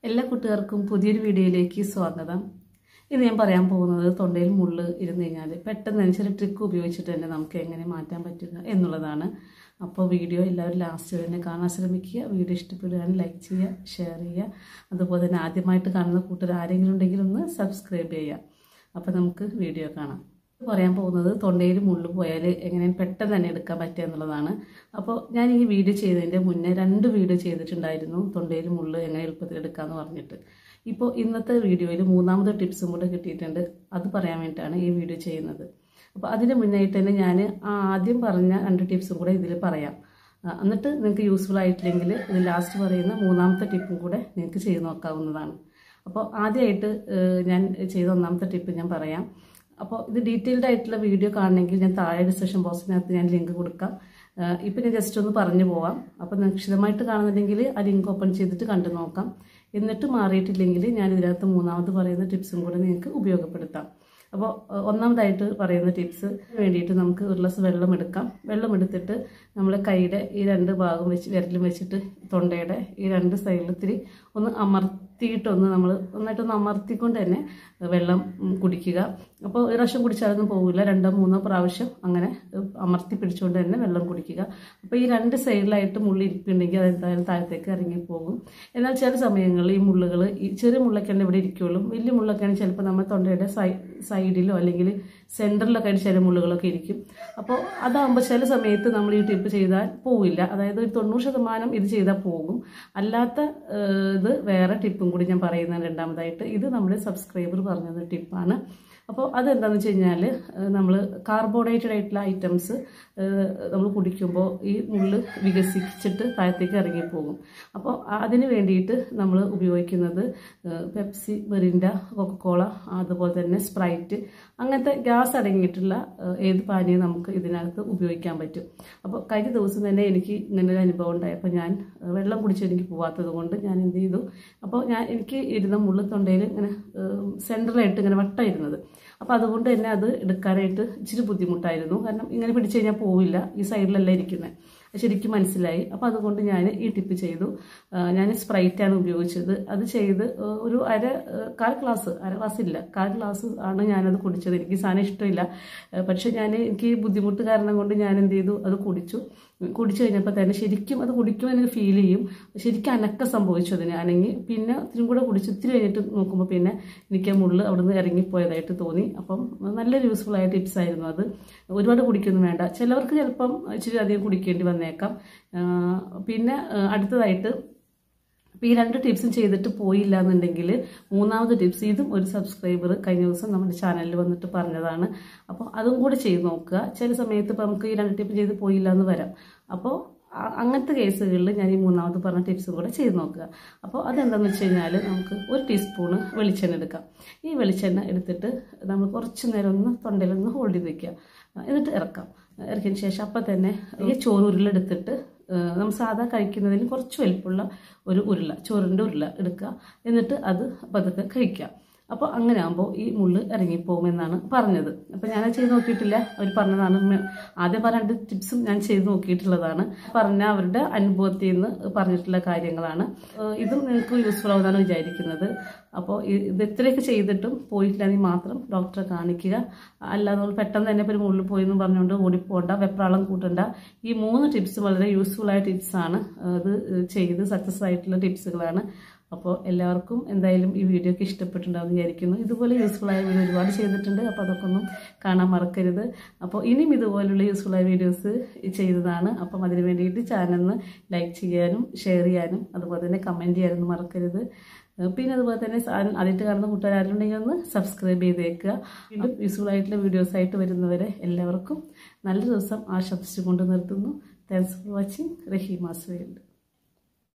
എല്ലാ കൂട്ടുകാർക്കും പുതിയൊരു വീഡിയോയിലേക്ക് സ്വാഗതം ഇന്ന് ഞാൻ പറയാൻ പോകുന്നത് തൊണ്ടയിൽ മുള്ള് ഇരുന്ന് കഴിഞ്ഞാൽ പെട്ടെന്ന് തന്നെ ചില ട്രിക്ക് ഉപയോഗിച്ചിട്ട് തന്നെ നമുക്ക് എങ്ങനെ മാറ്റാൻ പറ്റുക എന്നുള്ളതാണ് അപ്പോൾ വീഡിയോ എല്ലാവരും ലാസ്റ്റ് തന്നെ കാണാൻ ശ്രമിക്കുക വീഡിയോ ഇഷ്ടപ്പെടുകയാണെങ്കിൽ ലൈക്ക് ചെയ്യുക ഷെയർ ചെയ്യുക അതുപോലെ തന്നെ ആദ്യമായിട്ട് കാണുന്ന കൂട്ടുകാർ ആരെങ്കിലും ഉണ്ടെങ്കിൽ ഒന്ന് സബ്സ്ക്രൈബ് ചെയ്യുക അപ്പോൾ നമുക്ക് വീഡിയോ കാണാം പറയാൻ പോകുന്നത് തൊണ്ടയിൽ മുള്ളു പോയാൽ എങ്ങനെ പെട്ടെന്ന് തന്നെ എടുക്കാൻ പറ്റുക എന്നുള്ളതാണ് അപ്പോൾ ഞാൻ ഈ വീഡിയോ ചെയ്തതിൻ്റെ മുന്നേ രണ്ട് വീഡിയോ ചെയ്തിട്ടുണ്ടായിരുന്നു തൊണ്ടയിൽ മുള്ളു എങ്ങനെ എളുപ്പത്തിൽ എടുക്കാമെന്ന് പറഞ്ഞിട്ട് ഇപ്പോൾ ഇന്നത്തെ വീഡിയോയിൽ മൂന്നാമത്തെ ടിപ്സും കൂടെ കിട്ടിയിട്ടുണ്ട് അത് പറയാൻ വേണ്ടിയിട്ടാണ് ഈ വീഡിയോ ചെയ്യുന്നത് അപ്പോൾ അതിന് മുന്നായിട്ട് തന്നെ ഞാൻ ആദ്യം പറഞ്ഞ രണ്ട് ടിപ്സും കൂടെ ഇതിൽ പറയാം ആ, എന്നിട്ട് നിങ്ങൾക്ക് യൂസ്ഫുൾ ആയിട്ടില്ലെങ്കിൽ ഇത് ലാസ്റ്റ് പറയുന്ന മൂന്നാമത്തെ ടിപ്പും കൂടെ നിങ്ങൾക്ക് ചെയ്ത് നോക്കാവുന്നതാണ് അപ്പോൾ ആദ്യമായിട്ട് ഏഹ്, ഞാൻ ചെയ്ത ഒന്നാമത്തെ ടിപ്പ് ഞാൻ പറയാം അപ്പോൾ ഇത് ഡീറ്റെയിൽഡ് ആയിട്ടുള്ള വീഡിയോ കാണണമെങ്കിൽ ഞാൻ താഴെ ഡിസ്ക്രിപ്ഷൻ ബോക്സിനകത്ത് ഞാൻ ലിങ്ക് കൊടുക്കാം ഏഹ്, ഇപ്പം ഞാൻ ജസ്റ്റ് ഒന്ന് പറഞ്ഞു പോവാം അപ്പോൾ നിങ്ങൾക്ക് വിശദമായിട്ട് കാണുന്നുണ്ടെങ്കിൽ ആ ലിങ്ക് ഓപ്പൺ ചെയ്തിട്ട് കണ്ടു നോക്കാം എന്നിട്ട് മാറിയിട്ടില്ലെങ്കിൽ ഞാൻ ഇതിനകത്ത് മൂന്നാമത് പറയുന്ന ടിപ്സും കൂടെ നിങ്ങൾക്ക് ഉപയോഗപ്പെടുത്താം അപ്പോൾ ഏഹ്, ഒന്നാമതായിട്ട് പറയുന്ന ടിപ്സ് വേണ്ടിയിട്ട് നമുക്ക് ഒരു ഗ്ലാസ് വെള്ളം എടുക്കാം വെള്ളം എടുത്തിട്ട് നമ്മൾ കൈയുടെ ഈ രണ്ട് ഭാഗം വെച്ച് വിരലും വെച്ചിട്ട് തൊണ്ടയുടെ ഈ രണ്ട് സൈഡിൽ ഇത്തിരി ഒന്ന് അമർത്തിയിട്ടൊന്ന് നമ്മൾ നന്നായിട്ടൊന്ന് അമർത്തിക്കൊണ്ട് തന്നെ വെള്ളം ഉം, കുടിക്കുക അപ്പോൾ ഒരു പ്രാവശ്യം കുടിച്ചാലൊന്നും പോകില്ല രണ്ടോ മൂന്നോ പ്രാവശ്യം അങ്ങനെ ഏഹ്, അമർത്തി പിടിച്ചുകൊണ്ട് തന്നെ വെള്ളം കുടിക്കുക അപ്പോൾ ഈ രണ്ട് സൈഡിലായിട്ട് മുള്ളി ഇരിപ്പുണ്ടെങ്കിൽ അത് എന്തായാലും താഴത്തേക്ക് ഇറങ്ങിപ്പോകും എന്നാൽ ചില സമയങ്ങളിൽ ഈ മുള്ളുകൾ ഈ ചെറിയ മുള്ളൊക്കെയാണ് ഇവിടെ ഇരിക്കുള്ളൂ വലിയ മുള്ളൊക്കെയാണ് ചിലപ്പോൾ നമ്മൾ തൊണ്ടയുടെ സൈ സൈഡിലോ അല്ലെങ്കിൽ സെൻറ്ററിലൊക്കെ ആയിട്ട് ചില മുള്ളുകളൊക്കെ ഇരിക്കും അപ്പോൾ അതാകുമ്പോൾ ചില സമയത്ത് നമ്മൾ ഈ ടിപ്പ് ചെയ്താൽ പോവില്ല അതായത് ഒരു തൊണ്ണൂറ് ശതമാനം ഇത് ചെയ്താൽ പോകും അല്ലാത്ത ഏഹ്, ഇത് വേറെ ടിപ്പും കൂടി ഞാൻ പറയുന്നത് രണ്ടാമതായിട്ട് ഇത് നമ്മുടെ സബ്സ്ക്രൈബർ പറഞ്ഞത് ടിപ്പാണ് അപ്പോൾ അതെന്താണെന്ന് വെച്ച് കഴിഞ്ഞാൽ നമ്മൾ കാർബോഹൈഡ്രേറ്റഡ് ആയിട്ടുള്ള ഐറ്റംസ് നമ്മൾ കുടിക്കുമ്പോൾ ഈ മുള്ള് വികസിച്ചിട്ട് താഴത്തേക്ക് ഇറങ്ങിപ്പോകും അപ്പോൾ അതിന് വേണ്ടിയിട്ട് നമ്മൾ ഉപയോഗിക്കുന്നത് ഏഹ്, പെപ്സി മെറിൻഡ കൊക്കക്കോള അതുപോലെ തന്നെ സ്പ്രൈറ്റ് അങ്ങനത്തെ ഗ്യാസ് അടങ്ങിയിട്ടുള്ള ഏഹ്, ഏത് പാനീയം നമുക്ക് ഇതിനകത്ത് ഉപയോഗിക്കാൻ പറ്റും അപ്പോൾ കഴിഞ്ഞ ദിവസം തന്നെ എനിക്ക് ഇങ്ങനെ ഒരു അനുഭവം ഉണ്ടായപ്പോൾ ഞാൻ ഏഹ്, വെള്ളം കുടിച്ച് എനിക്ക് പോവാത്തത് കൊണ്ട് ഞാൻ എന്ത് ചെയ്തു അപ്പോൾ ഞാൻ എനിക്ക് ഇരുന്ന മുള്ളു തൊണ്ടയിൽ ഇങ്ങനെ സെൻട്രലായിട്ട് ഇങ്ങനെ വട്ടമായിരുന്നത് അപ്പോൾ അതുകൊണ്ട് തന്നെ അത് എടുക്കാനായിട്ട് ഇച്ചിരി ബുദ്ധിമുട്ടായിരുന്നു കാരണം ഇങ്ങനെ പിടിച്ചു കഴിഞ്ഞാൽ പോവില്ല ഈ സൈഡിലല്ല ഇരിക്കുന്നത് ശരിക്കും മനസ്സിലായി അപ്പോൾ അതുകൊണ്ട് ഞാൻ ഈ ടിപ്പ് ചെയ്തു ആ, ഞാൻ സ്പ്രൈറ്റാണ് ഉപയോഗിച്ചത് അത് ചെയ്ത് ആ, ഒരു അര ആ, കാൽ ഗ്ലാസ് അര ഗ്ലാസ് ഇല്ല കാൽ ഗ്ലാസ് ആണ് ഞാനത് കുടിച്ചത് എനിക്ക് ഈ സാധനം ഇഷ്ടമില്ല ആ, പക്ഷെ ഞാൻ എനിക്ക് ഈ ബുദ്ധിമുട്ട് കാരണം കൊണ്ട് ഞാൻ എന്ത് ചെയ്തു അത് കുടിച്ചു കുടിച്ചു കഴിഞ്ഞപ്പോൾ തന്നെ ശരിക്കും അത് കുടിക്കുമ്പോൾ എനിക്ക് ഫീൽ ചെയ്യും ശരിക്കും അനക്കം സംഭവിച്ചു അതിന് അനങ്ങി പിന്നെ ഇത്തിരി കൂടെ കുടിച്ച് ഇത്തിരി കഴിഞ്ഞിട്ട് നോക്കുമ്പോൾ പിന്നെ എനിക്ക് ആ മുള്ള് അവിടുന്ന് ഇറങ്ങിപ്പോയതായിട്ട് തോന്നി അപ്പം നല്ലൊരു യൂസ്ഫുൾ ആയ ടിപ്സ് ആയിരുന്നു അത് ഒരുപാട് കുടിക്കൊന്നും വേണ്ട ചിലവർക്ക് ചിലപ്പം ഇച്ചിരി അധികം കുടിക്കേണ്ടി വന്നേക്കാം ആ, പിന്നെ ആ, അടുത്തതായിട്ട് അപ്പോൾ ഈ രണ്ട് ടിപ്സും ചെയ്തിട്ട് പോയില്ല എന്നുണ്ടെങ്കിൽ മൂന്നാമത് ടിപ്സ് ഇതും ഒരു സബ്സ്ക്രൈബർ കഴിഞ്ഞ ദിവസം നമ്മുടെ ചാനലിൽ വന്നിട്ട് പറഞ്ഞതാണ് അപ്പോൾ അതും കൂടെ ചെയ്ത് നോക്കുക ചില സമയത്ത് ഇപ്പോൾ നമുക്ക് ഈ രണ്ട് ടിപ്പ് ചെയ്ത് പോയില്ല എന്ന് വരാം അപ്പോൾ അ- അങ്ങനത്തെ കേസുകളിൽ ഞാൻ ഈ മൂന്നാമത് പറഞ്ഞ ടിപ്സും കൂടെ ചെയ്ത് നോക്കുക അപ്പോൾ അതെന്താണെന്ന് വെച്ച് കഴിഞ്ഞാൽ നമുക്ക് ഒരു ടീസ്പൂണ് വെളിച്ചെണ്ണ എടുക്കാം ഈ വെളിച്ചെണ്ണ എടുത്തിട്ട് നമ്മൾ കുറച്ച് നേരം ഒന്ന് തൊണ്ടയിലൊന്ന് ഹോൾഡ് ചെയ്ത് വെക്കുക എന്നിട്ട് ഇറക്കാം ഇറക്കിയതിന് ശേഷം അപ്പം തന്നെ ഈ ചോറ് ഉരുളെടുത്തിട്ട് ഏഹ് നമ്മൾ സാധാ കഴിക്കുന്നതിന് കുറച്ച് വലിപ്പമുള്ള ഒരു ഉരുള ചോറിൻ്റെ ഉരുള എടുക്കുക എന്നിട്ട് അത് പതുക്കെ കഴിക്കുക അപ്പോൾ അങ്ങനെ ആകുമ്പോൾ ഈ മുള്ള് ഇറങ്ങിപ്പോകുമെന്നാണ് പറഞ്ഞത് അപ്പോൾ ഞാനത് ചെയ്ത് നോക്കിയിട്ടില്ല അവർ പറഞ്ഞതാണ് മെ- ആദ്യം പറഞ്ഞ രണ്ട് ടിപ്സും ഞാൻ ചെയ്ത് നോക്കിയിട്ടുള്ളതാണ് പറഞ്ഞ അവരുടെ അനുഭവത്തിൽ നിന്ന് പറഞ്ഞിട്ടുള്ള കാര്യങ്ങളാണ് ഏഹ് ഇതും നിങ്ങൾക്ക് യൂസ്ഫുൾ ആവുമെന്നാണ് വിചാരിക്കുന്നത് അപ്പോൾ ഇ- ഇത് ഇത്രയൊക്കെ ചെയ്തിട്ടും പോയിട്ടില്ലെങ്കിൽ മാത്രം ഡോക്ടറെ കാണിക്കുക അല്ലാതെ നമ്മൾ പെട്ടെന്ന് തന്നെ ഇപ്പോൾ ഒരു മുള്ളിൽ പോയി എന്ന് പറഞ്ഞുകൊണ്ട് ഓടിപ്പോണ്ട വെപ്രാളം കൂട്ടണ്ട ഈ മൂന്ന് ടിപ്സ് വളരെ യൂസ്ഫുൾ ആയ ടിപ്സാണ് അത് ചെയ്ത് സക്സസ് ആയിട്ടുള്ള ടിപ്സുകളാണ് അപ്പോൾ എല്ലാവർക്കും എന്തായാലും ഈ വീഡിയോ ഒക്കെ ഇഷ്ടപ്പെട്ടിട്ടുണ്ടാവും വിചാരിക്കുന്നു ഇതുപോലെ യൂസ്ഫുൾ ആയ വീഡിയോ ഒരുപാട് ചെയ്തിട്ടുണ്ട് അപ്പോൾ അതൊക്കെ ഒന്നും കാണാൻ മറക്കരുത് അപ്പോൾ ഇനിയും ഇതുപോലുള്ള യൂസ്ഫുൾ ആയ വീഡിയോസ് ചെയ്തതാണ് അപ്പം അതിന് വേണ്ടിയിട്ട് ചാനലിന് ലൈക്ക് ചെയ്യാനും ഷെയർ ചെയ്യാനും അതുപോലെ തന്നെ കമൻറ്റ് ചെയ്യാനൊന്നും മറക്കരുത് ഏഹ് പിന്നെ അതുപോലെ തന്നെ സാധനം ആദ്യമായിട്ട് കാണുന്ന കൂട്ടുകാരുണ്ടെങ്കിൽ ഒന്ന് സബ്സ്ക്രൈബ് ചെയ്തേക്കുക വീണ്ടും യൂസ്ഫുൾ ആയിട്ടുള്ള വീഡിയോസ് ആയിട്ട് വരുന്നവരെ എല്ലാവർക്കും നല്ല ദിവസം ആശംസിച്ചുകൊണ്ട് നിർത്തുന്നു thanks for watching Raheema's world